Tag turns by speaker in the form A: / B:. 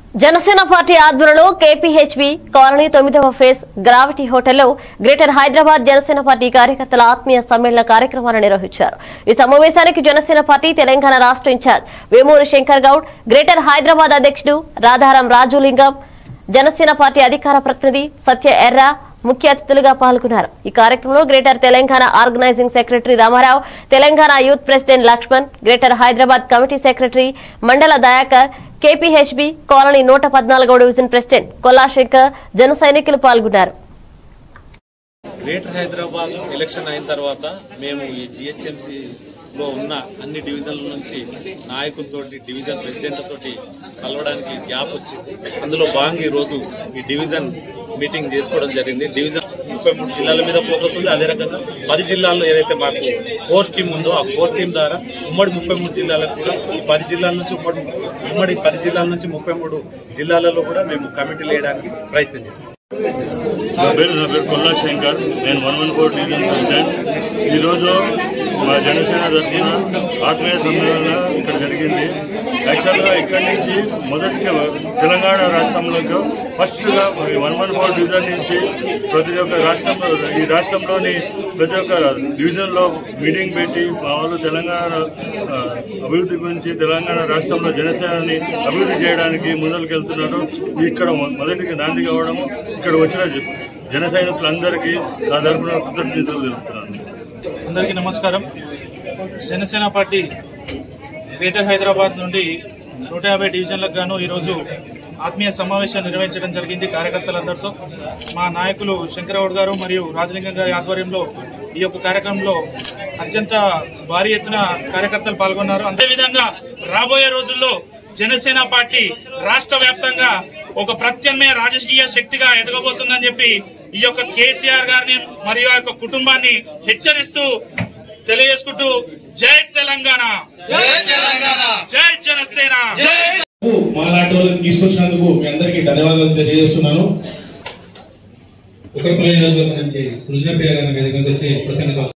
A: Janasena party ఆధ్వర్యంలో KPHB colony తొమ్మిదవ phase gravity హోటల్లో గ్రేటర్ హైదరాబాద్ జనసేన పార్టీ కార్యకర్తల ఆత్మీయ సమ్మేళన కార్యక్రమాన్ని నిర్వహించారు ఈ సమావేశానికి జనసేన పార్టీ తెలంగాణ రాష్ట్ర ఇన్ఛార్జ్ వేమూరి శంకర్ గౌడ్ గ్రేటర్ హైదరాబాద్ అధ్యక్షుడు రాధారాం రాజులింగం జనసేన పార్టీ అధికార ప్రతినిధి సత్య ఎర్ర ముఖ్య అతిథులుగా పాల్గొన్నారు ఈ కార్యక్రమంలో greater Telangana organising secretary Ramarao Telangana youth president Laxman greater Hyderabad committee secretary Mandala Dayakar KPHB colony నూట పద్నాలుగో డివిజన్ ప్రెసిడెంట్ కొల్లా శంకర్ జన సైనికులు పాల్గొన్నారు
B: గ్రేటర్ హైదరాబాద్ ఎలక్షన్ అయిన తర్వాత మేము ఈ జిహెచ్ఎంసీ లో ఉన్న అన్ని డివిజన్ల నుంచి నాయకులతోటి డివిజన్ ప్రెసిడెంట్లతోటి కలవడానికి గ్యాప్ వచ్చింది అందులో భాగంగా ఈ రోజు ఈ డివిజన్ మీటింగ్ చేసుకోవడం జరిగింది డివిజన్ ముప్పై మూడు జిల్లాల మీద ఫోకస్ ఉంది అదే రకంగా పది జిల్లాల్లో ఏదైతే మాకు కోర్ టీం ఉందో ఆ కోర్ టీం ద్వారా ఉమ్మడి ముప్పై మూడు జిల్లాలకు కూడా ఈ పది జిల్లాల నుంచి ఉమ్మడి ఉమ్మడి పది జిల్లాల నుంచి ముప్పై మూడు జిల్లాలలో కూడా మేము కమిటీలు వేయడానికి ప్రయత్నం చేస్తాం
C: నా పేరు నా పేరు కొల్లా శంకర్ నేను one one four division president ఈరోజు మా జనసేన తరఫున ఆత్మీయ సమ్మేళన ఇక్కడ జరిగింది యాక్చువల్గా ఇక్కడి నుంచి మొదటిగా తెలంగాణ రాష్ట్రంలో ఫస్ట్గా వన్ వన్ ఫోర్ డివిజన్ నుంచి ప్రతి ఒక్క రాష్ట్రంలో ఈ రాష్ట్రంలోని ప్రతి ఒక్క డివిజన్లో మీటింగ్ పెట్టి మా వాళ్ళు తెలంగాణ ఆ, అభివృద్ధి గురించి తెలంగాణ రాష్ట్రంలో జనసేనని అభివృద్ధి చేయడానికి ముందరికి వెళ్తున్నారు ఇక్కడ మొ- మొదటిగా నాంది కావడము ఇక్కడ వచ్చిన జ- జన సైనికులందరికీ నా తరపున కృతజ్ఞతలు తెలుపుతున్నాను
D: అందరికీ నమస్కారం జనసేన పార్టీ గ్రేటర్ హైదరాబాద్ నుండి నూట యాభై డివిజన్లకు గాను ఈరోజు ఆత్మీయ సమావేశం నిర్వహించడం జరిగింది కార్యకర్తలందరితో మా నాయకులు శంకరగౌడ్ గారు మరియు రాజలింగం గారి ఆధ్వర్యంలో ఈ యొక్క కార్యక్రమంలో అత్యంత భారీ ఎత్తున కార్యకర్తలు పాల్గొన్నారు అదేవిధంగా రాబోయే రోజుల్లో జనసేన పార్టీ రాష్ట్ర వ్యాప్తంగా ఒక ప్రత్యామ్నాయ రాజకీయ శక్తిగా ఎదగబోతుందని చెప్పి ఈ యొక్క కేసీఆర్ గారిని మరియు ఆ యొక్క కుటుంబాన్ని హెచ్చరిస్తూ తెలియజేసుకుంటూ జై తెలంగాణ జై తెలంగాణ జై జనసేన
E: మాలాంటి వాళ్ళని తీసుకొచ్చినందుకు మీ అందరికీ ధన్యవాదాలు తెలియజేస్తున్నాను
F: ఒకరిపల్లి నియోజకవర్గం నుంచి సృజనప్రియ గారిని వేదికకు వచ్చి ప్రసంగం